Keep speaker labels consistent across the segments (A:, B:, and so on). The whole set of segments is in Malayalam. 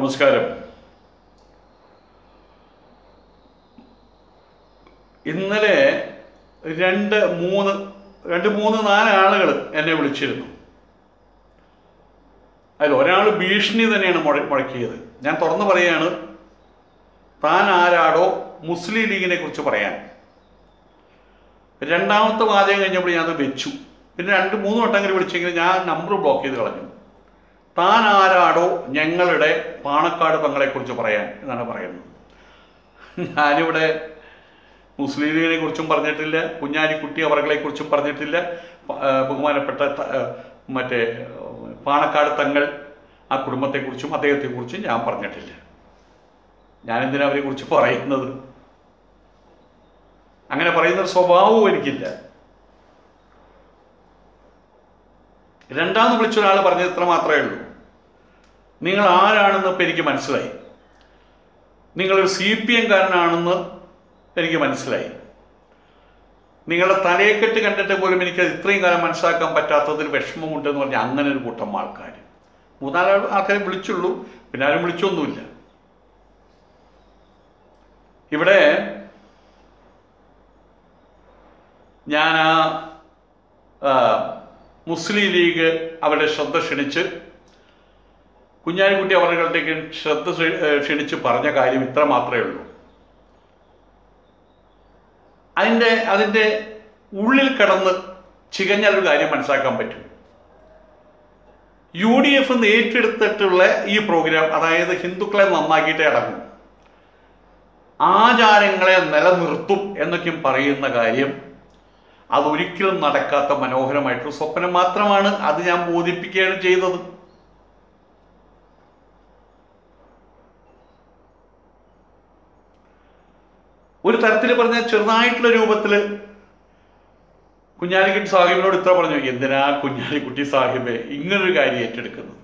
A: നമസ്കാരം ഇന്നലെ രണ്ട് മൂന്ന് രണ്ട് മൂന്ന് നാല് ആളുകൾ എന്നെ വിളിച്ചിരുന്നു അതിൽ ഒരാൾ ഭീഷണി തന്നെയാണ് മുഴ മുഴക്കിയത് ഞാൻ തുറന്നു പറയുകയാണ് താൻ ആരാടോ മുസ്ലിം ലീഗിനെ കുറിച്ച് പറയാൻ രണ്ടാമത്തെ വാചകം കഴിഞ്ഞപ്പോൾ ഞാനത് വെച്ചു പിന്നെ രണ്ട് മൂന്ന് വട്ടം വിളിച്ചെങ്കിൽ ഞാൻ നമ്പർ ബ്ലോക്ക് ചെയ്ത് കളഞ്ഞു താൻ ആരാടോ ഞങ്ങളുടെ പാണക്കാട് തങ്ങളെക്കുറിച്ച് പറയാൻ എന്നാണ് പറയുന്നത് ഞാനിവിടെ മുസ്ലിം ലീഗിനെ കുറിച്ചും പറഞ്ഞിട്ടില്ല കുഞ്ഞാലിക്കുട്ടി അവറുകളെ കുറിച്ചും പറഞ്ഞിട്ടില്ല പ- ആ, ബഹുമാനപ്പെട്ട ത- ആ, മറ്റേ ആ, പാണക്കാട് തങ്ങൾ ആ കുടുംബത്തെക്കുറിച്ചും അദ്ദേഹത്തെക്കുറിച്ചും ഞാൻ പറഞ്ഞിട്ടില്ല ഞാൻ എന്തിനാ അവരെ കുറിച്ച് പറയുന്നത് അങ്ങനെ പറയുന്നൊരു സ്വഭാവവും എനിക്കില്ല രണ്ടാമത് വിളിച്ച ഒരാൾ പറഞ്ഞത് ഇത്ര മാത്രമേ ഉള്ളൂ നിങ്ങൾ ആരാണെന്ന് ഇപ്പം എനിക്ക് മനസ്സിലായി നിങ്ങളൊരു സി പി എംകാരനാണെന്ന് എനിക്ക് മനസ്സിലായി നിങ്ങളുടെ തലയെക്കെട്ട് കണ്ടിട്ട് പോലും എനിക്ക് അത് ഇത്രയും കാലം മനസ്സിലാക്കാൻ പറ്റാത്തതിൽ വിഷമമുണ്ടെന്ന് പറഞ്ഞാൽ അങ്ങനെ ഒരു കൂട്ടം ആൾക്കാർ മൂന്നാല് ആൾക്കാരെ വിളിച്ചുള്ളൂ പിന്നെ ആരും വിളിച്ചൊന്നുമില്ല ഇവിടെ ഞാൻ ആ ആ, മുസ്ലിം ലീഗ് അവരുടെ ശ്രദ്ധ ക്ഷണിച്ച് കുഞ്ഞാലിക്കുട്ടി അവരുടെക്ക് ശ്രദ്ധ ക്ഷ- ഏ, ക്ഷണിച്ച് പറഞ്ഞ കാര്യം ഇത്ര മാത്രമേ ഉള്ളൂ അതിൻ്റെ അതിൻ്റെ ഉള്ളിൽ കിടന്ന് ചികഞ്ഞൊരു കാര്യം മനസ്സിലാക്കാൻ പറ്റും യു ഡി എഫ് എന്ന് ഏറ്റെടുത്തിട്ടുള്ള ഈ പ്രോഗ്രാം അതായത് ഹിന്ദുക്കളെ നന്നാക്കിയിട്ടേ അടങ്ങും ആചാരങ്ങളെ നിലനിർത്തും എന്നൊക്കെയും പറയുന്ന കാര്യം അതൊരിക്കലും നടക്കാത്ത മനോഹരമായിട്ടൊരു സ്വപ്നം മാത്രമാണ് അത് ഞാൻ ബോധിപ്പിക്കുകയാണ് ചെയ്തത് ഒരു തരത്തിൽ പറഞ്ഞ ചെറുതായിട്ടുള്ള രൂപത്തിൽ കുഞ്ഞാലിക്കുട്ടി സാഹിബിനോട് ഇത്ര പറഞ്ഞു എന്തിനാ കുഞ്ഞാലിക്കുട്ടി സാഹിബെ ഇങ്ങനൊരു കാര്യം ഏറ്റെടുക്കുന്നത്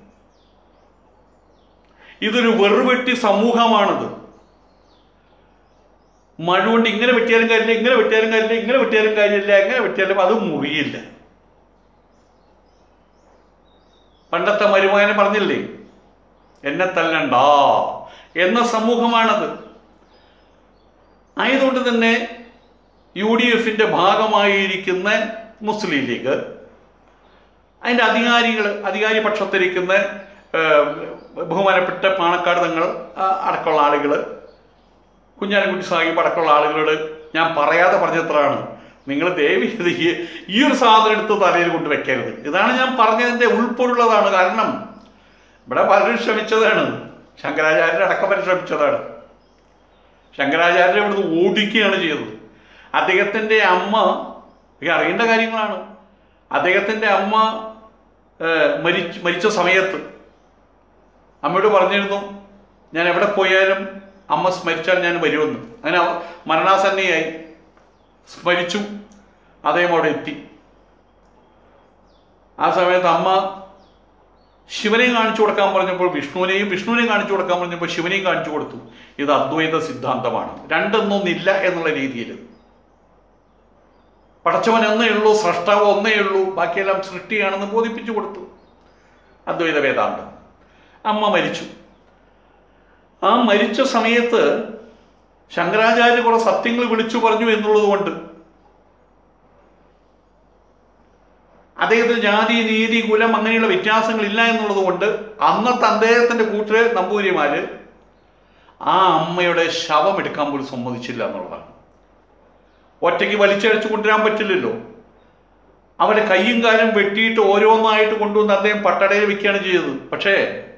A: ഇതൊരു വെറുവെട്ടി സമൂഹമാണിത് മഴ കൊണ്ട് ഇങ്ങനെ വെട്ടിയാലും കാര്യമില്ല ഇങ്ങനെ വെട്ടിയാലും കാര്യമില്ല ഇങ്ങനെ വെട്ടിയാലും കാര്യമില്ല എങ്ങനെ വെട്ടിയാലും അത് മുറിയില്ല പണ്ടത്തെ മരുമകനെ പറഞ്ഞില്ലേ എന്നെ തല്ലണ്ടാ എന്ന സമൂഹമാണത് ആയതുകൊണ്ട് തന്നെ യു ഡി എഫിൻ്റെ ഭാഗമായിരിക്കുന്ന മുസ്ലിം ലീഗ് അതിൻ്റെ അധികാരികൾ അധികാരി പക്ഷത്തിരിക്കുന്ന ഏഹ്, ബഹുമാനപ്പെട്ട പാണക്കാട് തങ്ങൾ ആ, അടക്കമുള്ള ആളുകൾ കുഞ്ഞാലിക്കുട്ടി സാഹിബ് അടക്കമുള്ള ആളുകളോട് ഞാൻ പറയാതെ പറഞ്ഞത്രയാണ് നിങ്ങൾ ദയവ് ചെയ്ത് ഈ ഈ ഒരു സാധനം എടുത്ത് തലയിൽ കൊണ്ട് വെക്കരുത് ഇതാണ് ഞാൻ പറഞ്ഞതിൻ്റെ ഉൾപ്പൊരുള്ളതാണ് കാരണം ഇവിടെ പലരും ശ്രമിച്ചതാണ് ശങ്കരാചാര്യർ അടക്കം വരെ ശ്രമിച്ചതാണ് ശങ്കരാചാര്യരെ ഇവിടുന്ന് ഓടിക്കുകയാണ് ചെയ്തത് അദ്ദേഹത്തിൻ്റെ അമ്മ ഈ അറിയേണ്ട കാര്യങ്ങളാണ് അദ്ദേഹത്തിൻ്റെ അമ്മ ഏഹ്, മരിച്ച് മരിച്ച സമയത്ത് അമ്മയോട് പറഞ്ഞിരുന്നു ഞാൻ എവിടെ പോയാലും അമ്മ സ്മരിച്ചാൽ ഞാൻ വരുമെന്ന് അങ്ങനെ അവ- മരണാസന്നയായി സ്മരിച്ചു അദ്ദേഹം അവിടെ എത്തി ആ സമയത്ത് അമ്മ ശിവനെയും കാണിച്ചു കൊടുക്കാൻ പറഞ്ഞപ്പോൾ വിഷ്ണുവിനെയും വിഷ്ണുവിനെയും കാണിച്ചു കൊടുക്കാൻ പറഞ്ഞപ്പോൾ ശിവനെയും കാണിച്ചു കൊടുത്തു ഇത് അദ്വൈത സിദ്ധാന്തമാണ് രണ്ടൊന്നൊന്നില്ല എന്നുള്ള രീതിയിൽ പടച്ചവൻ ഒന്നേ ഉള്ളൂ സ്രഷ്ടാവ് ഒന്നേ ഉള്ളൂ ബാക്കിയെല്ലാം സൃഷ്ടിയാണെന്ന് ബോധിപ്പിച്ചു കൊടുത്തു അദ്വൈത വേദാന്തം അമ്മ മരിച്ചു ആ മരിച്ച സമയത്ത് ശങ്കരാചാര്യ കുറെ സത്യങ്ങൾ വിളിച്ചു പറഞ്ഞു എന്നുള്ളത് കൊണ്ട് അദ്ദേഹത്തിന് ജാതി നീതി കുലം അങ്ങനെയുള്ള വ്യത്യാസങ്ങളില്ല എന്നുള്ളത് കൊണ്ട് അന്നത്തെ അദ്ദേഹത്തിന്റെ കൂട്ടര് നമ്പൂതിരിമാര് ആ അമ്മയുടെ ശവം എടുക്കാൻ പോലും സമ്മതിച്ചില്ല എന്നുള്ളതാണ് ഒറ്റയ്ക്ക് വലിച്ചടിച്ചു കൊണ്ടുവരാൻ പറ്റില്ലല്ലോ അവരെ കയ്യും കാലും വെട്ടിയിട്ട് ഓരോന്നായിട്ട് കൊണ്ടുവന്ന് അദ്ദേഹം പട്ടടയിൽ വെക്കുകയാണ് ചെയ്തത് പക്ഷേ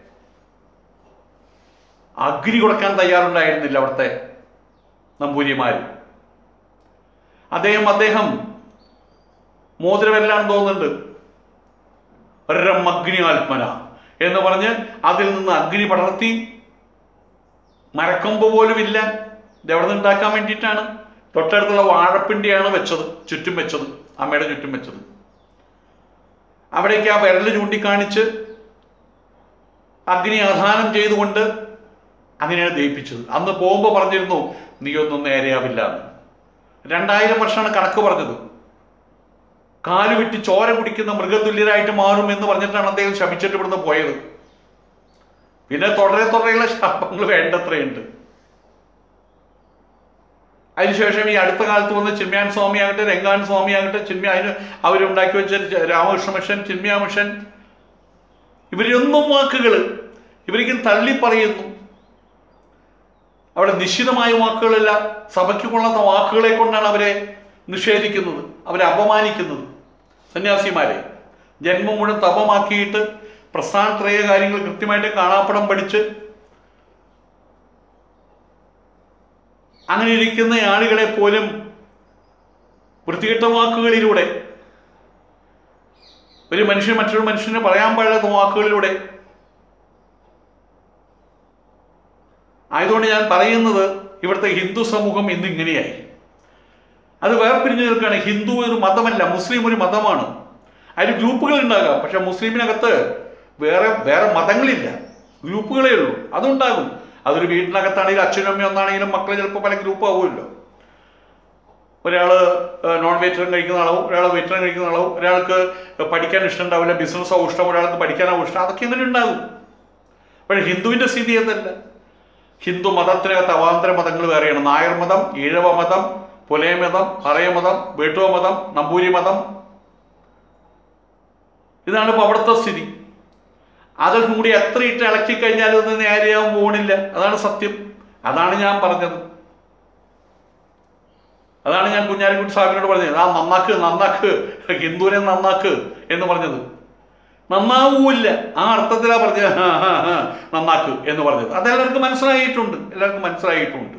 A: അഗ്നി കൊടുക്കാൻ തയ്യാറുണ്ടായിരുന്നില്ല അവിടുത്തെ നമ്പൂരിമാർ അദ്ദേഹം അദ്ദേഹം മോതിരമെല്ലാം തോന്നുന്നുണ്ട് ഒരം അഗ്നി ആത്മന എന്ന് പറഞ്ഞ് അതിൽ നിന്ന് അഗ്നി പടർത്തി മരക്കൊമ്പ് പോലും ഇല്ല ഇത് എവിടെ നിന്ന് ഉണ്ടാക്കാൻ വേണ്ടിയിട്ടാണ് തൊട്ടടുത്തുള്ള വാഴപ്പിണ്ടിയാണ് വെച്ചത് ചുറ്റും വെച്ചത് അമ്മയുടെ ചുറ്റും വെച്ചത് അവിടേക്ക് ആ വിരൽ ചൂണ്ടിക്കാണിച്ച് അഗ്നി ആധാനം ചെയ്തുകൊണ്ട് അങ്ങനെയാണ് ദയിപ്പിച്ചത് അന്ന് പോകുമ്പോൾ പറഞ്ഞിരുന്നു നീയൊന്നും നേരെയാവില്ല എന്ന് രണ്ടായിരം വർഷമാണ് കണക്ക് പറഞ്ഞത് കാല് വിട്ട് ചോര കുടിക്കുന്ന മൃഗതുല്യരായിട്ട് മാറും എന്ന് പറഞ്ഞിട്ടാണ് അദ്ദേഹം ശമിച്ചിട്ട് ഇവിടുന്ന് പോയത് പിന്നെ തുടരെ തുടരെയുള്ള ശാപങ്ങൾ വേണ്ടത്രയുണ്ട് അതിനുശേഷം ഈ അടുത്ത കാലത്ത് വന്ന ചിന്മയാൻ സ്വാമി ആകട്ടെ രംഗാൻ സ്വാമി ആകട്ടെ ചിന്മയ അതിന് അവരുണ്ടാക്കി വെച്ച രാമകൃഷ്ണ മിഷൻ ചിന്മയ മിഷൻ ഇവരൊന്നും വാക്കുകൾ ഇവരിക്കും തള്ളി പറയുന്നു അവിടെ നിശ്ചിതമായ വാക്കുകളല്ല സഭയ്ക്ക് കൊള്ളാത്ത വാക്കുകളെ കൊണ്ടാണ് അവരെ നിഷേധിക്കുന്നത് അവരെ അപമാനിക്കുന്നത് സന്യാസിമാരെ ജന്മം മുഴുവൻ തപമാക്കിയിട്ട് പ്രസ്ഥാനത്രയ കാര്യങ്ങൾ കൃത്യമായിട്ട് കാണാപ്പടം പഠിച്ച് അങ്ങനെ ഇരിക്കുന്ന ആളുകളെ പോലും വൃത്തികെട്ട വാക്കുകളിലൂടെ ഒരു മനുഷ്യൻ മറ്റൊരു മനുഷ്യന് പറയാൻ പാടാത്ത വാക്കുകളിലൂടെ ആയതുകൊണ്ട് ഞാൻ പറയുന്നത് ഇവിടുത്തെ ഹിന്ദു സമൂഹം ഇന്ന് ഇങ്ങനെയായി അത് വേർപിരിഞ്ഞു നിൽക്കുകയാണ് ഹിന്ദു ഒരു മതമല്ല മുസ്ലിം ഒരു മതമാണ് അതിൽ ഗ്രൂപ്പുകൾ ഉണ്ടാകാം പക്ഷെ മുസ്ലിമിനകത്ത് വേറെ വേറെ മതങ്ങളില്ല ഗ്രൂപ്പുകളേ ഉള്ളൂ അതുണ്ടാകും അതൊരു വീട്ടിനകത്താണെങ്കിലും അച്ഛനും അമ്മയും ഒന്നാണെങ്കിലും മക്കൾ ചിലപ്പോൾ പല ഗ്രൂപ്പ് ആവുമല്ലോ ഒരാൾ നോൺ വെജിറ്റേറിയൻ കഴിക്കുന്ന ആളാവും ഒരാൾ വെജിറ്റേറിയൻ കഴിക്കുന്ന ആളാവും ഒരാൾക്ക് പഠിക്കാൻ ഇഷ്ടം ഉണ്ടാവില്ല ബിസിനസ്സോ ഇഷ്ടം ഒരാൾക്ക് പഠിക്കാനോ ഇഷ്ടം അതൊക്കെ ഇങ്ങനെ ഉണ്ടാകും പക്ഷേ ഹിന്ദുവിൻ്റെ സ്ഥിതി അതല്ല ഹിന്ദു മതത്തിനകത്ത് അവാന്തര മതങ്ങൾ വേറെയാണ് നായർ മതം ഈഴവ മതം പുലയ മതം പറയ മതം വേട്ടുവ മതം നമ്പൂരി മതം ഇതാണ് ഇപ്പോൾ അവിടുത്തെ സ്ഥിതി അതൊക്കെ കൂടി എത്ര ഇട്ട് ഇളക്കി കഴിഞ്ഞാലും ഒന്നും നേരെയാവും പോണില്ല അതാണ് സത്യം അതാണ് ഞാൻ പറഞ്ഞത് അതാണ് ഞാൻ കുഞ്ഞാലിക്കുട്ടി സാഹിബിനോട് പറഞ്ഞത് ആ നന്നാക്ക് നന്നാക്ക് ഹിന്ദുവിനെ നന്നാക്ക് എന്ന് പറഞ്ഞത് നന്നാവൂല്ല ആ അർത്ഥത്തിലാ പറഞ്ഞത് ആ, ആ, ആ, നന്നാക്ക് എന്ന് പറഞ്ഞത് അത് എല്ലാവർക്കും മനസ്സിലായിട്ടുണ്ട് എല്ലാവർക്കും മനസ്സിലായിട്ടുണ്ട്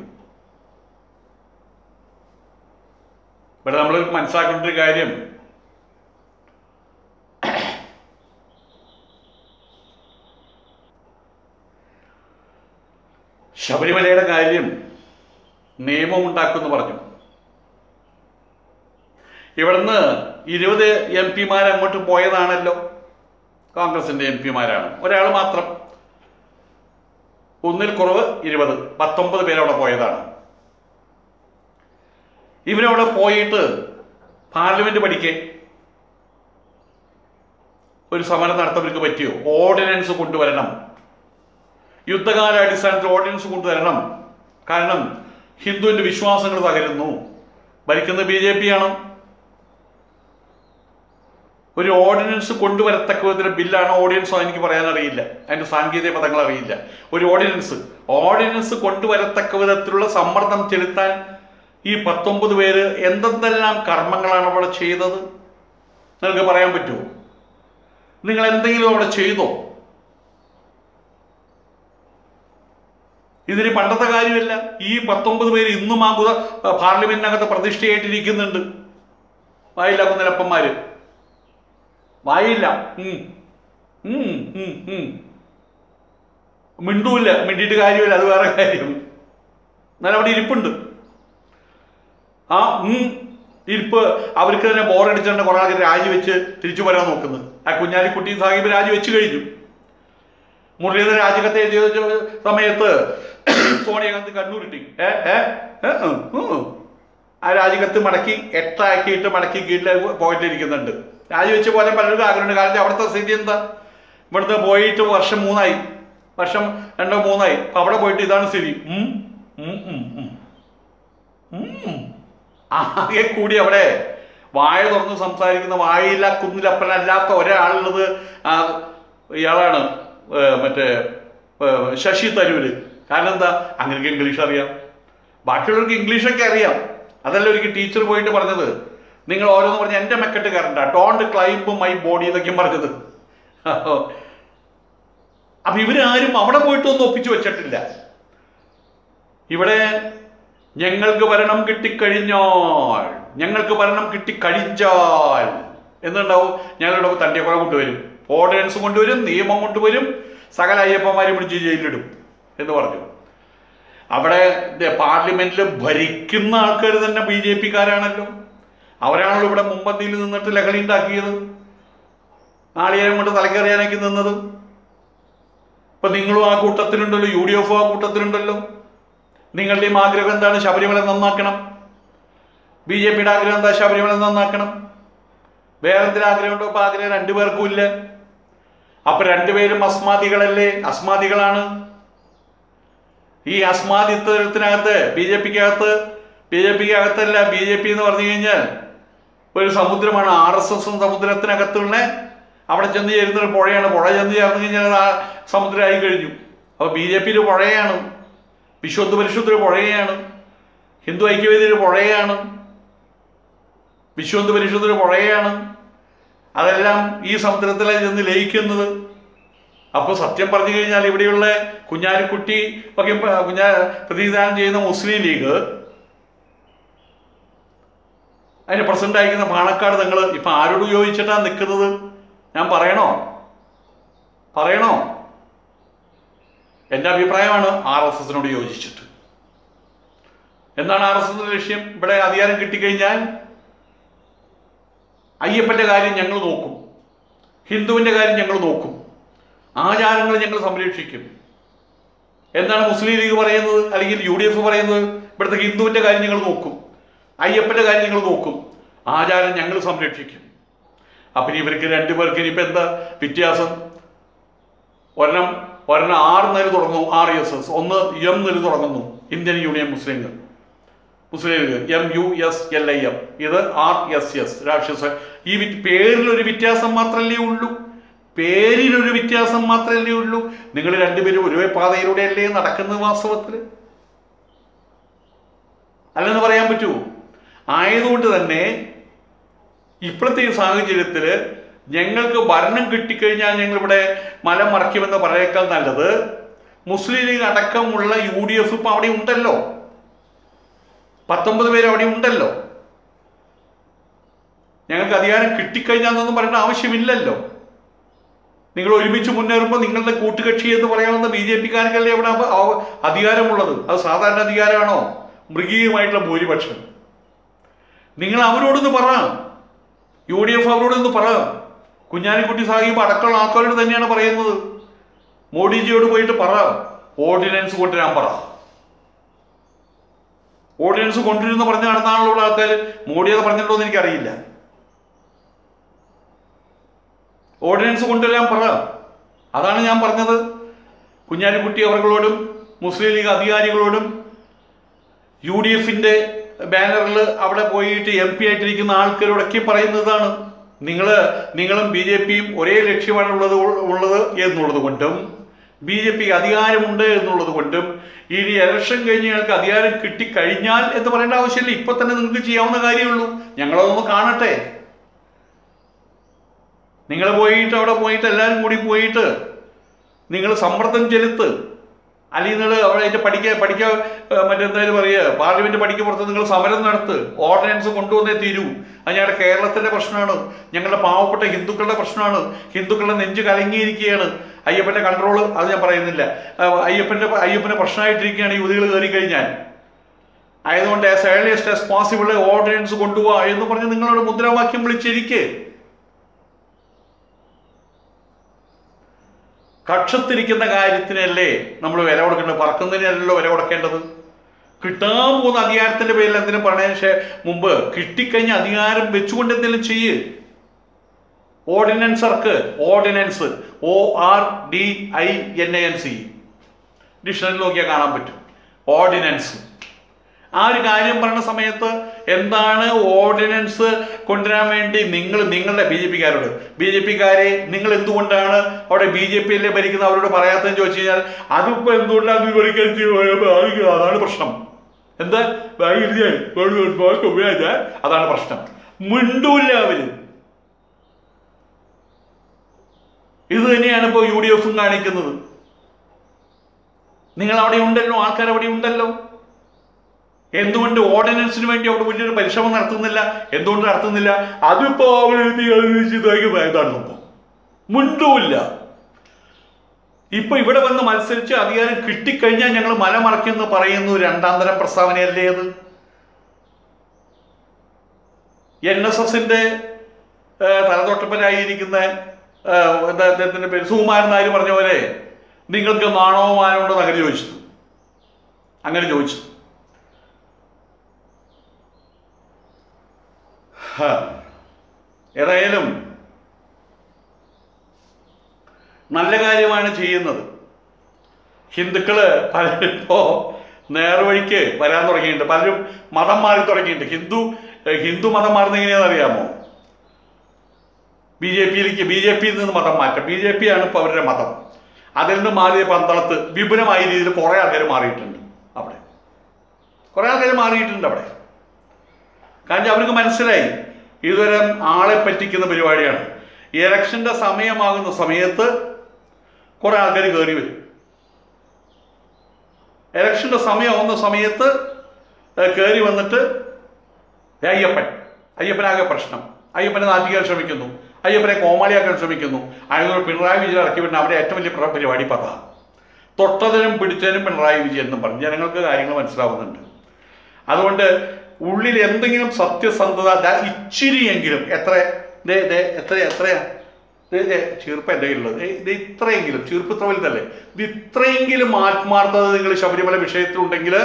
A: ഇവിടെ നമ്മൾ മനസ്സിലാക്കേണ്ട ഒരു കാര്യം ശബരിമലയുടെ കാര്യം നിയമം ഉണ്ടാക്കുമെന്ന് പറഞ്ഞു ഇവിടുന്ന് ഇരുപത് എം പിമാർ അങ്ങോട്ട് പോയതാണല്ലോ കോൺഗ്രസിന്റെ എം പിമാരാണ് ഒരാൾ മാത്രം ഒന്നിൽ കുറവ് ഇരുപത് പത്തൊമ്പത് പേരവിടെ പോയതാണ് ഇവരവിടെ പോയിട്ട് പാർലമെന്റ് പഠിക്കേ ഒരു സമരം നടത്തവർക്ക് പറ്റിയോ ഓർഡിനൻസ് കൊണ്ടുവരണം യുദ്ധകാല അടിസ്ഥാനത്തിൽ ഓർഡിനൻസ് കൊണ്ടുവരണം കാരണം ഹിന്ദുവിന്റെ വിശ്വാസങ്ങൾ തകരുന്നു ഭരിക്കുന്നത് ബി ജെ പി ആണ് ഒരു ഓർഡിനൻസ് കൊണ്ടുവരത്തക്ക വിധത്തിലെ ബില്ലാണ് ഓർഡിനൻസോ എനിക്ക് പറയാൻ അറിയില്ല അതിന്റെ സാങ്കേതിക പദങ്ങൾ അറിയില്ല ഒരു ഓർഡിനൻസ് ഓർഡിനൻസ് കൊണ്ടുവരത്തക്ക വിധത്തിലുള്ള സമ്മർദ്ദം ചെലുത്താൻ ഈ പത്തൊമ്പത് പേര് എന്തെന്തെല്ലാം കർമ്മങ്ങളാണ് അവിടെ ചെയ്തത് നിങ്ങൾക്ക് പറയാൻ പറ്റുമോ നിങ്ങൾ എന്തെങ്കിലും അവിടെ ചെയ്തോ ഇതിന് പണ്ടത്തെ കാര്യമല്ല ഈ പത്തൊമ്പത് പേര് ഇന്നും ആ കുത പാർലമെന്റിനകത്ത് പ്രതിഷ്ഠയായിട്ടിരിക്കുന്നുണ്ട് വായില്ല കുന്നലപ്പന്മാര് വായില്ല ഉം. ഉം, ഉം, ഉം. മിണ്ടൂല്ല മിണ്ടിയിട്ട് കാര്യമില്ല അത് വേറെ കാര്യം എന്നാലും അവിടെ ഇരിപ്പുണ്ട് ആ ഉം ഇരിപ്പ് അവർക്ക് തന്നെ ബോറടിച്ചുകൊണ്ട് കുറെ ആൾക്കാർ രാജിവെച്ച് തിരിച്ചു വരാൻ നോക്കുന്നത് ആ കുഞ്ഞാലിക്കുട്ടി സാഹിബ് രാജിവെച്ച് കഴിഞ്ഞു മുരളീധര രാജിക്കത്ത് എഴുതിയ സമയത്ത് സോണിയാഗാന്ധി കണ്ണൂരിട്ടി ഏ ഏ ഏ, ഉം, ഉം. ആ രാജിക്കത്ത് മടക്കി എട്ടാക്കിയിട്ട് മടക്കി കീഴിൽ പോയിട്ടിരിക്കുന്നുണ്ട് രാജിവെച്ച് പോലെ പലർക്കും ആഗ്രഹമുണ്ട് കാരണം അവിടുത്തെ സ്ഥിതി എന്താ ഇവിടുന്ന് പോയിട്ട് വർഷം മൂന്നായി വർഷം രണ്ടോ മൂന്നായി അപ്പൊ അവിടെ പോയിട്ട് ഇതാണ് സ്ഥിതി ഉം, ഉം, ഉം, ഉം. ഉം. ആകെ കൂടി അവിടെ വായ തുറന്ന് സംസാരിക്കുന്ന വായില്ല കുന്നിലപ്പനല്ലാത്ത ഒരാളുള്ളത് ആ, ഇയാളാണ് ഏ, മറ്റേ ഏ, ശശി തരൂര് കാരണം എന്താ അങ്ങനെ ഇംഗ്ലീഷ് അറിയാം ബാക്കിയുള്ളവർക്ക് ഇംഗ്ലീഷൊക്കെ അറിയാം അതല്ല ഒരിക്കൽ ടീച്ചർ പോയിട്ട് പറഞ്ഞത് നിങ്ങൾ ഓരോന്ന് പറഞ്ഞ എൻ്റെ മെക്കെട്ട് കയറണ്ട ഡോണ്ട് ക്ലൈംബ് മൈ ബോഡി എന്നൊക്കെയും പറഞ്ഞത് അപ്പൊ ഇവരാരും അവിടെ പോയിട്ടൊന്നും ഒപ്പിച്ചു വെച്ചിട്ടില്ല ഇവിടെ ഞങ്ങൾക്ക് ഭരണം കിട്ടിക്കഴിഞ്ഞാൽ ഞങ്ങൾക്ക് ഭരണം കിട്ടിക്കഴിഞ്ഞാൽ എന്നുണ്ടാവും ഞങ്ങളുടെ തണ്ടിയക്കുറ കൊണ്ടുവരും ഓർഡിനൻസ് കൊണ്ടുവരും നിയമം കൊണ്ടുവരും സകല അയ്യപ്പന്മാരും പിടിച്ച് ജയിലിലിടും എന്ന് പറഞ്ഞു അവിടെ പാർലമെന്റിൽ ഭരിക്കുന്ന ആൾക്കാർ തന്നെ ബി ജെ പിക്കാരാണല്ലോ അവരാണല്ലോ ഇവിടെ മുമ്പന്തിയിൽ നിന്നിട്ട് ലഹളി ഉണ്ടാക്കിയത് നാളികേരം കൊണ്ട് തലക്കേറിയാനൊക്കെ നിന്നത് ഇപ്പൊ നിങ്ങളും ആ കൂട്ടത്തിലുണ്ടല്ലോ യു ഡി എഫും ആ കൂട്ടത്തിലുണ്ടല്ലോ നിങ്ങളുടെയും ആഗ്രഹം എന്താണ് ശബരിമല നന്നാക്കണം ബി ജെ പിയുടെ ആഗ്രഹം എന്താ ശബരിമല നന്നാക്കണം വേറെ എന്തിനും ആഗ്രഹമുണ്ടോ ഇപ്പൊ ആഗ്രഹം രണ്ടുപേർക്കും ഇല്ല അപ്പൊ രണ്ടുപേരും അസ്മാദികളല്ലേ അസ്മാദികളാണ് ഈ അസ്മാദിത്വത്തിനകത്ത് ബി ജെ പിക്ക് അകത്ത് ബി ജെ പിക്ക് അകത്തല്ല ബി ജെ പി എന്ന് പറഞ്ഞു കഴിഞ്ഞാൽ ഒരു സമുദ്രമാണ് ആർ എസ് എസും സമുദ്രത്തിനകത്തുള്ള അവിടെ ചെന്ന് ചേരുന്ന ഒരു പുഴയാണ് പുഴ ചെന്ന് ചേർന്ന് കഴിഞ്ഞാൽ അത് ആ സമുദ്രമായി കഴിഞ്ഞു അപ്പോൾ ബി ജെ പി ഒരു പുഴയാണ് വിശ്വന്ത പരിശുദ്ധ ഒരു പുഴയാണ് ഹിന്ദു ഐക്യവേദി ഒരു പുഴയാണ് വിശ്വന്ത പരിശുദ്ധ ഒരു പുഴയാണ് അതെല്ലാം ഈ സമുദ്രത്തിലാണ് ചെന്ന് ലയിക്കുന്നത് അപ്പോൾ സത്യം പറഞ്ഞു കഴിഞ്ഞാൽ ഇവിടെയുള്ള കുഞ്ഞാലിക്കുട്ടി ഒക്കെ പ- കുഞ്ഞാ പ്രതിനിധാനം ചെയ്യുന്ന മുസ്ലിം ലീഗ് അതിന് പ്രസിഡന്റ് അയക്കുന്ന പാണക്കാട് നിങ്ങൾ ഇപ്പൊ ആരോട് ചോദിച്ചിട്ടാണ് നിൽക്കുന്നത് ഞാൻ പറയണോ പറയണോ എൻ്റെ അഭിപ്രായമാണ് ആർ എസ് എസിനോട് യോജിച്ചിട്ട് എന്താണ് ആർ എസ് എസിന്റെ ലക്ഷ്യം ഇവിടെ അധികാരം കിട്ടിക്കഴിഞ്ഞാൽ അയ്യപ്പന്റെ കാര്യം ഞങ്ങൾ നോക്കും ഹിന്ദുവിന്റെ കാര്യം ഞങ്ങൾ നോക്കും ആചാരങ്ങൾ ഞങ്ങൾ സംരക്ഷിക്കും എന്താണ് മുസ്ലിം ലീഗ് പറയുന്നത് അല്ലെങ്കിൽ യു ഡി എഫ് പറയുന്നത് ഇവിടുത്തെ ഹിന്ദുവിന്റെ കാര്യം ഞങ്ങൾ നോക്കും അയ്യപ്പന്റെ കാര്യം ഞങ്ങൾ നോക്കും ആചാരം ഞങ്ങൾ സംരക്ഷിക്കും അപ്പം ഇനി ഇവർക്ക് രണ്ടുപേർക്ക് ഇനിയിപ്പോൾ എന്താ വ്യത്യാസം ഒരെണ്ണം ഒരെണ്ണം ആറ് നില തുടങ്ങുന്നു ആർ എസ് എസ് ഒന്ന് എം നില തുടങ്ങുന്നു Indian Union Muslim League Muslim League M U S L I M ഇത് ആർ എസ് എസ് രാഷ്ട്രീയ സ്വ- ഈ വി- പേരിലൊരു വ്യത്യാസം മാത്രമല്ലേ ഉള്ളൂ പേരിലൊരു വ്യത്യാസം മാത്രമല്ലേ ഉള്ളൂ നിങ്ങൾ രണ്ടുപേരും ഒരേ പാതയിലൂടെയല്ലേ നടക്കുന്നത് വാസ്തവത്തിൽ അല്ലെന്ന് പറയാൻ പറ്റുമോ ആയതുകൊണ്ട് തന്നെ ഇപ്പോഴത്തെ ഈ സാഹചര്യത്തിൽ ഞങ്ങൾക്ക് ഭരണം കിട്ടിക്കഴിഞ്ഞാൽ ഞങ്ങളിവിടെ മലം മറയ്ക്കുമെന്ന് പറയേക്കാൾ നല്ലത് മുസ്ലിം ലീഗ് അടക്കമുള്ള യു ഡി എഫ് ഇപ്പം അവിടെ ഉണ്ടല്ലോ പത്തൊമ്പത് പേര് അവിടെ ഉണ്ടല്ലോ ഞങ്ങൾക്ക് അധികാരം കിട്ടിക്കഴിഞ്ഞാന്നൊന്നും പറയേണ്ട ആവശ്യമില്ലല്ലോ നിങ്ങൾ ഒരുമിച്ച് മുന്നേറുമ്പോൾ നിങ്ങളുടെ കൂട്ടുകക്ഷി എന്ന് പറയാവുന്ന ബി ജെ പിക്കാർക്കല്ലേ അവിടെ അവ- അവ- അധികാരമുള്ളത് അത് സാധാരണ അധികാരമാണോ മൃഗീയമായിട്ടുള്ള ഭൂരിപക്ഷം നിങ്ങൾ അവരോടൊന്ന് പറ യു ഡി എഫ് അവരോടൊന്ന് പറ കുഞ്ഞാലിക്കുട്ടി സാഹിബ് അടക്കമുള്ള ആൾക്കാരോട് തന്നെയാണ് പറയുന്നത് മോഡിജിയോട് പോയിട്ട് പറ ഓർഡിനൻസ് കൊണ്ടുവരാൻ പറ ഓർഡിനൻസ് കൊണ്ടുവരുന്ന പറഞ്ഞ് നടന്നാണല്ലോ ഇവിടെ ആൾക്കാർ മോഡി അത് പറഞ്ഞിട്ടുണ്ടോ എന്ന് എനിക്കറിയില്ല ഓർഡിനൻസ് കൊണ്ടുവരാൻ പറ അതാണ് ഞാൻ പറഞ്ഞത് കുഞ്ഞാലിക്കുട്ടി അവർകളോടും മുസ്ലിം ലീഗ് അധികാരികളോടും യു ഡി എഫിന്റെ ബാനറിൽ അവിടെ പോയിട്ട് എം പി ആയിട്ടിരിക്കുന്ന ആൾക്കാരോടൊക്കെ പറയുന്നതാണ് നിങ്ങൾ നിങ്ങളും ബി ജെ പിയും ഒരേ ലക്ഷ്യമാണ് ഉള്ളത് ഉള്ളത് എന്നുള്ളത് കൊണ്ടും ബി ജെ പിക്ക് അധികാരമുണ്ട് എന്നുള്ളത് കൊണ്ടും ഇനി ഇലക്ഷൻ കഴിഞ്ഞ് ഞങ്ങൾക്ക് അധികാരം കിട്ടിക്കഴിഞ്ഞാൽ എന്ന് പറയേണ്ട ആവശ്യമില്ല ഇപ്പൊ തന്നെ നിങ്ങൾക്ക് ചെയ്യാവുന്ന കാര്യമുള്ളൂ ഞങ്ങളതൊന്ന് കാണട്ടെ നിങ്ങൾ പോയിട്ട് അവിടെ പോയിട്ട് എല്ലാവരും കൂടി പോയിട്ട് നിങ്ങൾ സമ്മർദ്ദം ചെലുത്ത് അല്ലെങ്കിൽ നിങ്ങൾ അവിടെ അതിന്റെ പഠിക്കാൻ പഠിക്കാൻ മറ്റെന്തായാലും പറയുക പാർലമെന്റ് പഠിക്ക് പുറത്ത് നിങ്ങൾ സമരം നടത്ത് ഓർഡിനൻസ് കൊണ്ടുവന്നേ തീരൂ അത് ഞങ്ങളുടെ കേരളത്തിന്റെ പ്രശ്നമാണ് ഞങ്ങളുടെ പാവപ്പെട്ട ഹിന്ദുക്കളുടെ പ്രശ്നമാണ് ഹിന്ദുക്കളുടെ നെഞ്ച് കലങ്ങിയിരിക്കുകയാണ് അയ്യപ്പന്റെ കൺട്രോൾ അത് ഞാൻ പറയുന്നില്ല ആ, അയ്യപ്പന്റെ അയ്യപ്പന്റെ പ്രശ്നമായിട്ടിരിക്കുകയാണ് യുവതികൾ കയറി കഴിഞ്ഞാൽ ആയതുകൊണ്ട് as earliest as possible ordinance കൊണ്ടുപോവാ എന്ന് പറഞ്ഞ് നിങ്ങളോട് മുദ്രാവാക്യം വിളിച്ചിരിക്കേ കക്ഷത്തിരിക്കുന്ന കാര്യത്തിനല്ലേ നമ്മൾ വില കൊടുക്കേണ്ടത് പറക്കുന്നതിനല്ലല്ലോ വില കൊടുക്കേണ്ടത് കിട്ടാൻ പോകുന്ന അധികാരത്തിന്റെ പേരിൽ എന്തിനും പറഞ്ഞതിന് ശേ മുമ്പ് കിട്ടിക്കഴിഞ്ഞ അധികാരം വെച്ചുകൊണ്ട് എന്തെങ്കിലും ചെയ്യ് ഓർഡിനൻസ് ഇറക്ക് ordinance O R D I N A N C dictionary നോക്കിയാൽ കാണാൻ പറ്റും ഓർഡിനൻസ് ആ ഒരു കാര്യം പറയുന്ന സമയത്ത് എന്താണ് ഓർഡിനൻസ് കൊണ്ടുവരാൻ വേണ്ടി നിങ്ങൾ നിങ്ങളുടെ ബി ജെ പിക്കാരോട് ബി ജെ പിക്കാരെ നിങ്ങൾ എന്തുകൊണ്ടാണ് അവിടെ ബി ജെ പി അല്ലേ ഭരിക്കുന്ന അവരോട് പറയാത്തതെന്ന് ചോദിച്ചു കഴിഞ്ഞാൽ അതിപ്പോ എന്തുകൊണ്ടാണ് വിവരിക്കാൻ ചെയ്യ- അതാണ് പ്രശ്നം എന്താ അതാണ് പ്രശ്നം മിണ്ടൂല്ല അവര് ഇത് തന്നെയാണ് ഇപ്പോൾ യു ഡി എഫും കാണിക്കുന്നത് നിങ്ങൾ അവിടെ ഉണ്ടല്ലോ ആൾക്കാർ അവിടെ ഉണ്ടല്ലോ എന്തുകൊണ്ട് ഓർഡിനൻസിന് വേണ്ടി അവിടെ വലിയൊരു പരിശ്രമം നടത്തുന്നില്ല എന്തുകൊണ്ട് നടത്തുന്നില്ല അതിപ്പോ അവർ എഴുതി എഴുതി ഇതാക്കി ഇതാണ് സംഭവം മുണ്ടുമില്ല ഇപ്പൊ ഇവിടെ വന്ന് മത്സരിച്ച് അധികാരം കിട്ടിക്കഴിഞ്ഞാൽ ഞങ്ങൾ മല മറയ്ക്കുമെന്ന് പറയുന്നു രണ്ടാം തരം പ്രസ്താവനയല്ലേ അത് എൻ എസ് എസിന്റെ തലതൊട്ടപ്പനായിരിക്കുന്ന ഏഹ്, എന്താ അദ്ദേഹത്തിന്റെ പേര് സുകുമാരൻ നായർ പറഞ്ഞ പോലെ നിങ്ങൾക്ക് നാണോ മാനോ ഉണ്ടോ എന്ന് അങ്ങനെ ചോദിച്ചു അങ്ങനെ ചോദിച്ചു ഹ. ഏതായാലും നല്ല കാര്യമാണ് ചെയ്യുന്നത് ഹിന്ദുക്കള് പലരും ഇപ്പോ നേർവഴിക്ക് വരാൻ തുടങ്ങിയിട്ടുണ്ട് പലരും മതം മാറി തുടങ്ങിയിട്ടുണ്ട് ഹിന്ദു ഏഹ് ഹിന്ദു മതം മാറുന്ന എങ്ങനെയാണെന്ന് അറിയാമോ ബി ജെ പിയിലേക്ക് ബി ജെ പിയിൽ നിന്ന് മതം മാറ്റം ബി ജെ പി ആണ് ഇപ്പോൾ അവരുടെ മതം അതിൽ നിന്ന് മാറിയ പന്തളത്ത് വിപുലമായ രീതിയിൽ കുറേ ആൾക്കാർ മാറിയിട്ടുണ്ട് അവിടെ കുറേ ആൾക്കാർ മാറിയിട്ടുണ്ട് അവിടെ കാരണം അവർക്ക് മനസ്സിലായി ഇതുവരെ ആളെ പറ്റിക്കുന്ന പരിപാടിയാണ് ഈ ഇലക്ഷൻ്റെ സമയമാകുന്ന സമയത്ത് കുറേ ആൾക്കാർ കയറി വരും ഇലക്ഷൻ്റെ സമയമാകുന്ന സമയത്ത് കയറി വന്നിട്ട് "ദേ അയ്യപ്പൻ അയ്യപ്പനാകെ പ്രശ്നം അയ്യപ്പനെ നാട്ടിക്കാൻ ശ്രമിക്കുന്നു അയ്യപ്പനെ കോമാളിയാക്കാൻ ശ്രമിക്കുന്നു അതിനോട് പിണറായി വിജയൻ ഇറക്കി വിടുന്ന അവരുടെ ഏറ്റവും വലിയ പ്ര- പരിപാടി പതാ തൊട്ടതിനും പിടിച്ചതിനും പിണറായി വിജയൻ എന്നും പറഞ്ഞു ജനങ്ങൾക്ക് കാര്യങ്ങൾ മനസ്സിലാവുന്നുണ്ട് അതുകൊണ്ട് ഉള്ളിൽ എന്തെങ്കിലും സത്യസന്ധത ദാ ഇച്ചിരിയെങ്കിലും എത്ര ദേ ദേ എത്ര എത്രയാ ദേ, ദേ, ചീർപ്പ് എൻ്റെ കയ്യിലുള്ളത് ദേ, ഇത് ഇത്രയെങ്കിലും ചീർപ്പ് ഇത്ര വലുതല്ലേ ഇത് ഇത്രയെങ്കിലും ആത്മാർത്ഥത നിങ്ങൾ ശബരിമല വിഷയത്തിലുണ്ടെങ്കിൽ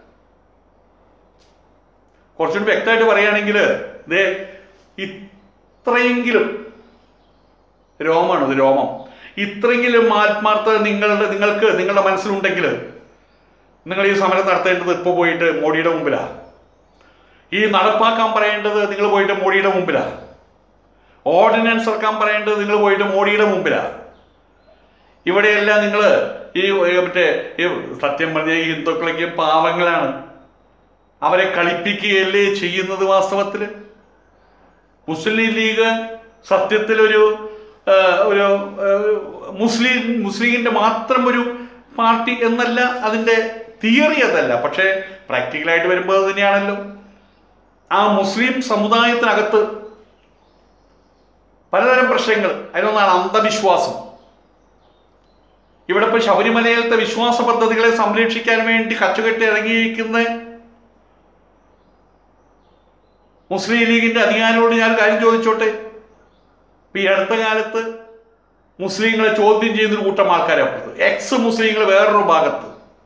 A: കുറച്ചുകൂടി വ്യക്തമായിട്ട് പറയുകയാണെങ്കിൽ ദേ ഇത്രയെങ്കിലും രോമാണ് ഇത് രോമം ഇത്രയെങ്കിലും ആത്മാർത്ഥത നിങ്ങളുടെ നിങ്ങൾക്ക് നിങ്ങളുടെ മനസ്സിലുണ്ടെങ്കിൽ നിങ്ങൾ ഈ സമരം നടത്തേണ്ടത് ഇപ്പോൾ പോയിട്ട് മോഡിയുടെ മുമ്പിലാ ഈ നടപ്പാക്കാൻ പറയേണ്ടത് നിങ്ങൾ പോയിട്ട് മോഡിയുടെ മുമ്പിലാ ഓർഡിനൻസ് ഇറക്കാൻ പറയേണ്ടത് നിങ്ങൾ പോയിട്ട് മോഡിയുടെ മുമ്പിലാ ഇവിടെയെല്ലാം നിങ്ങൾ ഈ ഏ, മറ്റേ ഈ സത്യം പറഞ്ഞ ഈ ഹിന്ദുക്കളൊക്കെ പാവങ്ങളാണ് അവരെ കളിപ്പിക്കുകയല്ലേ ചെയ്യുന്നത് വാസ്തവത്തിൽ മുസ്ലിം ലീഗ് സത്യത്തിലൊരു ആ, ഒരു ആ, മുസ്ലിം മുസ്ലിമിൻ്റെ മാത്രം ഒരു പാർട്ടി എന്നല്ല അതിൻ്റെ തിയറി അതല്ല പക്ഷേ പ്രാക്ടിക്കലായിട്ട് വരുമ്പോൾ അത് തന്നെയാണല്ലോ ആ മുസ്ലിം സമുദായത്തിനകത്ത് പലതരം പ്രശ്നങ്ങൾ അതിലൊന്നാണ് അന്ധവിശ്വാസം ഇവിടെ ഇപ്പോൾ ശബരിമലയിലത്തെ വിശ്വാസ പദ്ധതികളെ സംരക്ഷിക്കാൻ വേണ്ടി കച്ചുകെട്ടി ഇറങ്ങിയിരിക്കുന്ന മുസ്ലിം ലീഗിന്റെ അധികാരികളോട് ഞാൻ കാര്യം ചോദിച്ചോട്ടെ ഇപ്പൊ ഈ അടുത്ത കാലത്ത് മുസ്ലിങ്ങളെ ചോദ്യം ചെയ്യുന്നൊരു കൂട്ടം ആൾക്കാരെ അപ്പുറത്ത് എക്സ് മുസ്ലിങ്ങൾ വേറൊരു ഭാഗത്ത്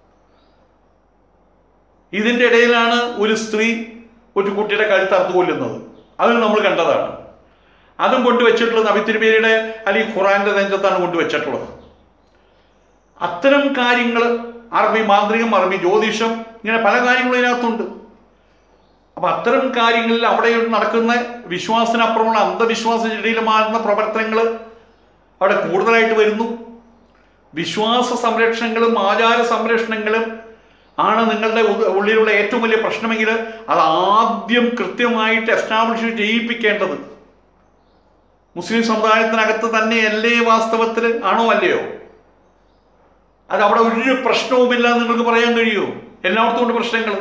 A: ഇതിന്റെ ഇടയിലാണ് ഒരു സ്ത്രീ ഒരു കുട്ടിയുടെ കഴുത്തറുത്ത് കൊല്ലുന്നത് അത് നമ്മൾ കണ്ടതാണ് അതും കൊണ്ടുവച്ചിട്ടുള്ളത് നബിത്തിരുമേനിയുടെ അല്ലെങ്കിൽ ഖുറാന്റെ നെഞ്ചത്താണ് കൊണ്ടുവച്ചിട്ടുള്ളത് അത്തരം കാര്യങ്ങൾ അറബി മാന്ത്രികം അറബി ജ്യോതിഷം ഇങ്ങനെ പല കാര്യങ്ങളും ഇതിനകത്തുണ്ട് അപ്പൊ അത്തരം കാര്യങ്ങളിൽ അവിടെ നടക്കുന്ന വിശ്വാസത്തിനപ്പുറമുള്ള അന്ധവിശ്വാസത്തിന്റെ ഇടയിൽ മാറുന്ന പ്രവർത്തനങ്ങൾ അവിടെ കൂടുതലായിട്ട് വരുന്നു വിശ്വാസ സംരക്ഷണങ്ങളും ആചാര സംരക്ഷണങ്ങളും ആണ് നിങ്ങളുടെ ഉ- ഉള്ളിലുള്ള ഏറ്റവും വലിയ പ്രശ്നമെങ്കിൽ അത് ആദ്യം കൃത്യമായിട്ട് എസ്റ്റാബ്ലിഷ് ചെയ്യിപ്പിക്കേണ്ടത് മുസ്ലിം സമുദായത്തിനകത്ത് തന്നെയല്ലേ വാസ്തവത്തിൽ ആണോ അല്ലയോ അത് അവിടെ ഒരു പ്രശ്നവുമില്ല എന്ന് നിങ്ങൾക്ക് പറയാൻ കഴിയുമോ എല്ലായിടത്തും ഉണ്ട് പ്രശ്നങ്ങൾ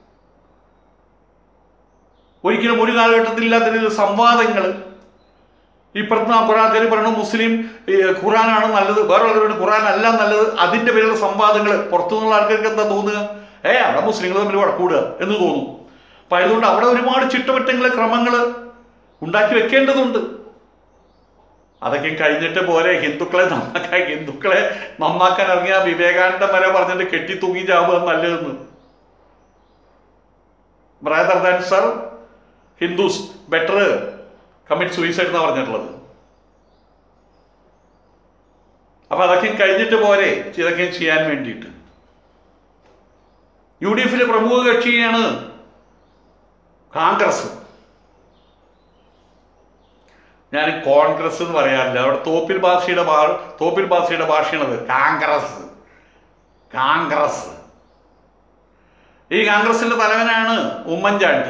A: ഒരിക്കലും ഒരു കാലഘട്ടത്തിൽ ഇല്ലാത്ത രീതിയിൽ സംവാദങ്ങൾ ഇപ്പുറത്ത് ആ ഖുറാൻ കാര്യം പറയണു മുസ്ലിം ഈ, ഖുറാനാണ് നല്ലത് വേറെ പറയുന്നത് ഖുറാൻ അല്ല നല്ലത് അതിന്റെ പേരിലുള്ള സംവാദങ്ങൾ പുറത്തുനിന്നുള്ള ആൾക്കാർക്ക് എന്താ തോന്നുക ഏ അവിടെ മുസ്ലിങ്ങൾ തമ്മിൽ വഴക്കൂടുക എന്ന് തോന്നും അപ്പൊ അതുകൊണ്ട് അവിടെ ഒരുപാട് ചിട്ടവട്ടങ്ങൾ ക്രമങ്ങൾ ഉണ്ടാക്കി വെക്കേണ്ടതുണ്ട് അതൊക്കെ കഴിഞ്ഞിട്ട് പോരെ ഹിന്ദുക്കളെ നന്നാക്കാൻ ഹിന്ദുക്കളെ നന്നാക്കാൻ ഇറങ്ങിയ വിവേകാനന്ദൻ വരെ പറഞ്ഞിട്ട് കെട്ടി തൂങ്ങി ചാവുക നല്ലതെന്ന് brother than sir Hindus better commit suicide എന്നാണ് പറഞ്ഞിട്ടുള്ളത് അപ്പൊ അതൊക്കെ കഴിഞ്ഞിട്ട് പോരെ ഇതൊക്കെ ചെയ്യാൻ വേണ്ടിയിട്ട് യു ഡി എഫിലെ പ്രമുഖ കക്ഷിയാണ് കോൺഗ്രസ് ഞാൻ കോൺഗ്രസ് എന്ന് പറയാറില്ല അവിടെ തോപ്പിൽ ഭാഷയുടെ ഭാ തോപ്പിൽ ഭാഷയുടെ ഭാഷയാണത് കോൺഗ്രസ് കോൺഗ്രസ് ഈ കോൺഗ്രസിന്റെ തലവനാണ് ഉമ്മൻചാണ്ടി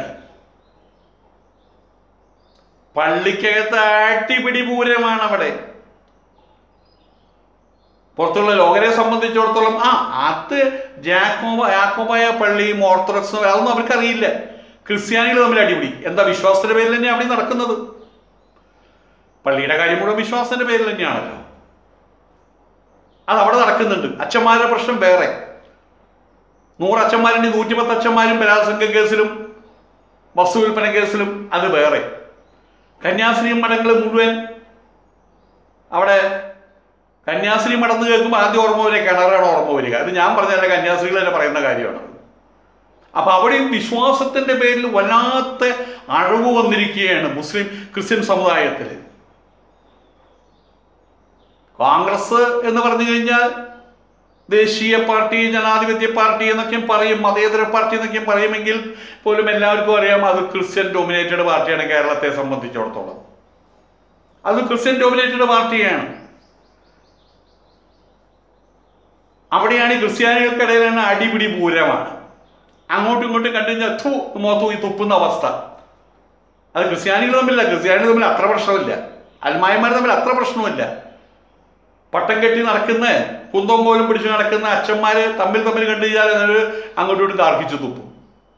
A: പള്ളിക്കകത്ത് അടിപിടി പൂരമാണ് അവിടെ പുറത്തുള്ള ലോകരെ സംബന്ധിച്ചിടത്തോളം ആ അത് ജാക്കോബ യാക്കോബായ പള്ളിയും ഓർത്തഡോക്സും അതൊന്നും അവർക്കറിയില്ല ക്രിസ്ത്യാനികൾ തമ്മിൽ അടിപിടി എന്താ വിശ്വാസത്തിന്റെ പേരിൽ തന്നെയാണ് അവിടെ നടക്കുന്നത് പള്ളിയുടെ കാര്യം മുഴുവൻ വിശ്വാസത്തിന്റെ പേരിൽ തന്നെയാണല്ലോ അത് അവിടെ നടക്കുന്നുണ്ട് അച്ഛന്മാരുടെ പ്രശ്നം വേറെ നൂറ് അച്ഛന്മാരുണ്ട് നൂറ്റിപ്പത്ത് അച്ഛന്മാരും ബലാത്സംഗ കേസിലും വസ്തു വിൽപ്പന കേസിലും അത് വേറെ കന്യാസ്ത്രീ മഠങ്ങൾ മുഴുവൻ അവിടെ കന്യാസ്ത്രീ മഠം എന്ന് കേൾക്കുമ്പോൾ ആദ്യം ഓർമ്മ വരിക കിണറാണ് ഓർമ്മ വരിക അത് ഞാൻ പറഞ്ഞല്ല കന്യാസ്ത്രീകൾ തന്നെ പറയുന്ന കാര്യമാണ് അപ്പൊ അവിടെ വിശ്വാസത്തിന്റെ പേരിൽ വല്ലാത്ത അഴവ് വന്നിരിക്കുകയാണ് മുസ്ലിം ക്രിസ്ത്യൻ സമുദായത്തിൽ കോൺഗ്രസ് എന്ന് പറഞ്ഞു കഴിഞ്ഞാൽ ദേശീയ പാർട്ടി ജനാധിപത്യ പാർട്ടി എന്നൊക്കെയും പറയും മതേതര പാർട്ടി എന്നൊക്കെയും പറയുമെങ്കിൽ പോലും എല്ലാവർക്കും അറിയാം അത് ക്രിസ്ത്യൻ ഡോമിനേറ്റഡ് പാർട്ടിയാണ് കേരളത്തെ സംബന്ധിച്ചിടത്തോളം അത് ക്രിസ്ത്യൻ ഡോമിനേറ്റഡ് പാർട്ടിയാണ് അവിടെയാണ് ഈ ക്രിസ്ത്യാനികൾക്കിടയിലാണ് അടിപിടി പൂരമാണ് അങ്ങോട്ടും ഇങ്ങോട്ടും കണ്ടു കഴിഞ്ഞാൽ ഥു മോത്തു ഈ തുപ്പുന്ന അവസ്ഥ അത് ക്രിസ്ത്യാനികൾ തമ്മിലല്ല ക്രിസ്ത്യാനികൾ തമ്മിൽ അത്ര പ്രശ്നമില്ല അൽമായന്മാർ തമ്മിൽ അത്ര പ്രശ്നമില്ല പട്ടം കെട്ടി നടക്കുന്ന കുന്തം കോലും പിടിച്ച് നടക്കുന്ന അച്ഛന്മാര് തമ്മിൽ തമ്മിൽ കണ്ടു കഴിഞ്ഞാൽ അവര് അങ്ങോട്ടും ഇങ്ങോട്ടും കാർക്കിച്ചു തുപ്പും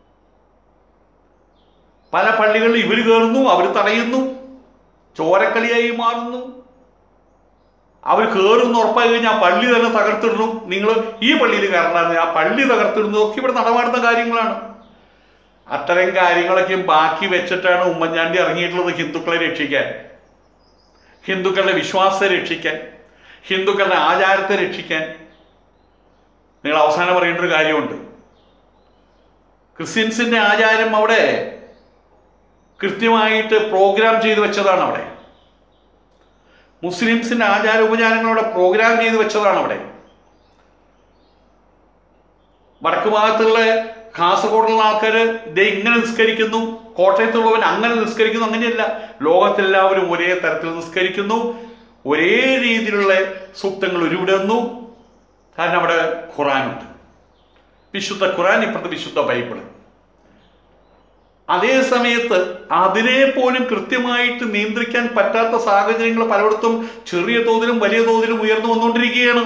A: പല പള്ളികളിൽ ഇവർ കയറുന്നു അവർ തടയുന്നു ചോരക്കളിയായി മാറുന്നു അവർ കയറുന്ന ഉറപ്പായി കഴിഞ്ഞാൽ ആ പള്ളി തന്നെ തകർത്തിടുന്നു നിങ്ങൾ ഈ പള്ളിയിൽ കയറണ്ടായിരുന്നു ആ പള്ളി തകർത്തിടുന്നു ഒക്കെ ഇവിടെ നടമാടുന്ന കാര്യങ്ങളാണ് അത്തരം കാര്യങ്ങളൊക്കെ ബാക്കി വെച്ചിട്ടാണ് ഉമ്മൻചാണ്ടി ഇറങ്ങിയിട്ടുള്ളത് ഹിന്ദുക്കളെ രക്ഷിക്കാൻ ഹിന്ദുക്കളുടെ വിശ്വാസത്തെ രക്ഷിക്കാൻ ഹിന്ദുക്കളുടെ ആചാരത്തെ രക്ഷിക്കാൻ നിങ്ങൾ അവസാനം പറയേണ്ട ഒരു കാര്യമുണ്ട് ക്രിസ്ത്യൻസിന്റെ ആചാരം അവിടെ കൃത്യമായിട്ട് പ്രോഗ്രാം ചെയ്തു വെച്ചതാണ് അവിടെ മുസ്ലിംസിന്റെ ആചാര ഉപചാരങ്ങളോടെ പ്രോഗ്രാം ചെയ്തു വെച്ചതാണ് അവിടെ വടക്ക് ഭാഗത്തുള്ള കാസർഗോഡുള്ള ആൾക്കാർ ഇതേ ഇങ്ങനെ നിസ്കരിക്കുന്നു കോട്ടയത്തുള്ളവൻ അങ്ങനെ നിസ്കരിക്കുന്നു അങ്ങനെയല്ല ലോകത്തെല്ലാവരും ഒരേ തരത്തിൽ നിസ്കരിക്കുന്നു ഒരേ രീതിയിലുള്ള സൂക്തങ്ങൾ ഉരുവിടുന്നു കാരണം അവിടെ ഖുറാനുണ്ട് വിശുദ്ധ ഖുറാൻ ഇപ്പോഴത്തെ വിശുദ്ധ ബൈബിള് അതേ സമയത്ത് അതിനെ പോലും കൃത്യമായിട്ട് നിയന്ത്രിക്കാൻ പറ്റാത്ത സാഹചര്യങ്ങൾ പലയിടത്തും ചെറിയ തോതിലും വലിയ തോതിലും ഉയർന്നു വന്നുകൊണ്ടിരിക്കുകയാണ്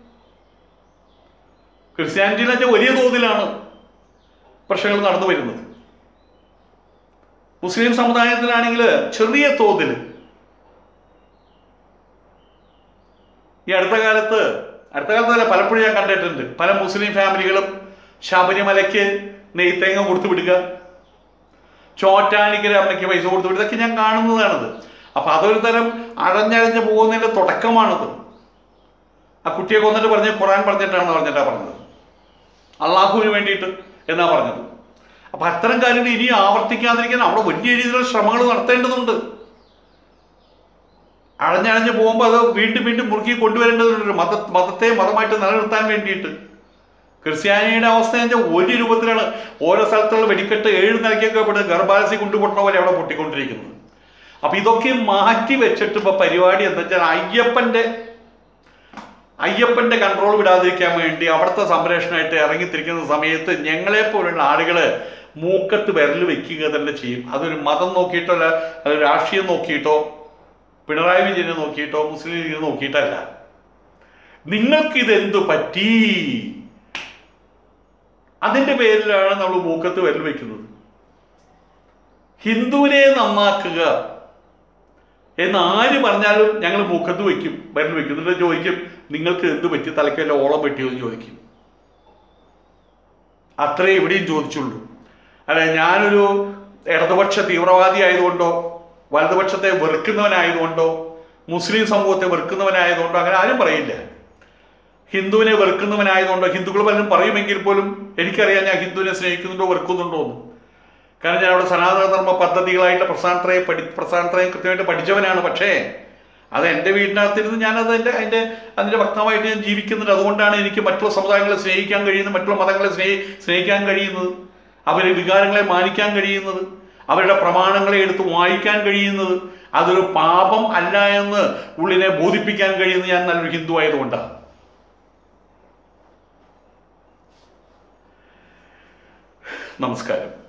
A: ക്രിസ്ത്യാനിറ്റിയിലൊക്കെ വലിയ തോതിലാണ് പ്രശ്നങ്ങൾ നടന്നു വരുന്നത് മുസ്ലിം സമുദായത്തിലാണെങ്കിൽ ചെറിയ തോതിൽ ഈ അടുത്ത കാലത്ത് അടുത്ത കാലത്ത് അല്ല പലപ്പോഴും ഞാൻ കണ്ടിട്ടുണ്ട് പല മുസ്ലിം ഫാമിലികളും ശബരിമലയ്ക്ക് നെയ്ത്തേങ്ങ കൊടുത്തു വിടുക ചോറ്റാനിക്കര അമ്മയ്ക്ക് പൈസ കൊടുത്തു വിടുക ഇതൊക്കെ ഞാൻ കാണുന്നതാണത് അപ്പൊ അതൊരു തരം അഴഞ്ഞഴഞ്ഞ് പോകുന്നതിന്റെ തുടക്കമാണത് ആ കുട്ടിയെ കൊന്നിട്ട് പറഞ്ഞ് ഖുറാൻ പറഞ്ഞിട്ടാണ് പറഞ്ഞിട്ടാ പറഞ്ഞത് അള്ളാഹുവിന് വേണ്ടിയിട്ട് എന്നാ പറഞ്ഞത് അപ്പൊ അത്തരം കാര്യങ്ങൾ ഇനി ആവർത്തിക്കാതിരിക്കാൻ അവിടെ വലിയ രീതിയിലുള്ള ശ്രമങ്ങൾ നടത്തേണ്ടതുണ്ട് അഴഞ്ഞഴഞ്ഞ് പോകുമ്പോൾ അത് വീണ്ടും വീണ്ടും മുറുക്കി കൊണ്ടുവരേണ്ടതുണ്ട് മത മതത്തെ മതമായിട്ട് നിലനിർത്താൻ വേണ്ടിയിട്ട് ക്രിസ്ത്യാനിയുടെ അവസ്ഥ എന്ന് വെച്ചാൽ ഒരു രൂപത്തിലാണ് ഓരോ സ്ഥലത്തുള്ള വെടിക്കെട്ട് ഏഴ് നിലയ്ക്കൊക്കെ ഇവിടെ ഗർഭാലസി കൊണ്ടുപൊട്ടണ പോലെ അവിടെ പൊട്ടിക്കൊണ്ടിരിക്കുന്നത് അപ്പൊ ഇതൊക്കെ മാറ്റി വെച്ചിട്ട് ഇപ്പൊ പരിപാടി എന്താ വെച്ചാൽ അയ്യപ്പന്റെ അയ്യപ്പന്റെ കൺട്രോൾ വിടാതിരിക്കാൻ വേണ്ടി അവിടുത്തെ സംരക്ഷണമായിട്ട് ഇറങ്ങിത്തിരിക്കുന്ന സമയത്ത് ഞങ്ങളെ പോലുള്ള ആളുകള് മൂക്കത്ത് വിരൽ വെക്കുക തന്നെ ചെയ്യും അതൊരു മതം നോക്കിയിട്ടോ അല്ല അത് രാഷ്ട്രീയം നോക്കിയിട്ടോ പിണറായി വിജയനെ നോക്കിയിട്ടോ മുസ്ലിം ലീഗ് നോക്കിയിട്ടല്ല നിങ്ങൾക്ക് ഇതെന്തു പറ്റി അതിന്റെ പേരിലാണ് നമ്മൾ മൂക്കത്ത് വിരൽ വെക്കുന്നത് ഹിന്ദുവിനെ നന്നാക്കുക എന്ന് ആര് പറഞ്ഞാലും ഞങ്ങൾ മൂക്കത്ത് വയ്ക്കും വിരൽ വെക്കും എന്നിട്ട് ചോദിക്കും നിങ്ങൾക്ക് എന്ത് പറ്റി തലക്കല്ല ഓളം പറ്റിയോ എന്ന് ചോദിക്കും അത്രേ ഇവിടെയും ചോദിച്ചുള്ളൂ അല്ല ഞാനൊരു ഇടതുപക്ഷ തീവ്രവാദി ആയതുകൊണ്ടോ വലതുപക്ഷത്തെ വെറുക്കുന്നവനായതുകൊണ്ടോ മുസ്ലിം സമൂഹത്തെ വെറുക്കുന്നവനായതുകൊണ്ടോ അങ്ങനെ ആരും പറയില്ല ഹിന്ദുവിനെ വെറുക്കുന്നവനായതുകൊണ്ടോ ഹിന്ദുക്കൾ പലരും പറയുമെങ്കിൽ പോലും എനിക്കറിയാം ഞാൻ ഹിന്ദുവിനെ സ്നേഹിക്കുന്നുണ്ടോ വെറുക്കുന്നുണ്ടോ എന്ന് കാരണം ഞാൻ അവിടെ സനാതനധർമ്മ പദ്ധതികളായിട്ട് പ്രസ്ഥാനത്രയെ പഠി പ്രസ്ഥാനത്രയം കൃത്യമായിട്ട് പഠിച്ചവനാണ് പക്ഷേ അത് എൻ്റെ വീടിനകത്തിരുന്ന് ഞാനത് എൻ്റെ അതിൻ്റെ അതിൻ്റെ വക്തമായിട്ട് ഞാൻ ജീവിക്കുന്നുണ്ട് അതുകൊണ്ടാണ് എനിക്ക് മറ്റുള്ള സമുദായങ്ങളെ സ്നേഹിക്കാൻ കഴിയുന്നത് മറ്റുള്ള മതങ്ങളെ സ്നേഹി സ്നേഹിക്കാൻ കഴിയുന്നത് അവരുടെ വികാരങ്ങളെ മാനിക്കാൻ കഴിയുന്നത് അവരുടെ പ്രമാണങ്ങളെ എടുത്ത് വായിക്കാൻ കഴിയുന്നത് അതൊരു പാപം അല്ല എന്ന് ഉള്ളിനെ ബോധിപ്പിക്കാൻ കഴിയുന്നത് ഞാൻ നല്ലൊരു ഹിന്ദു ആയതുകൊണ്ടാണ് നമസ്കാരം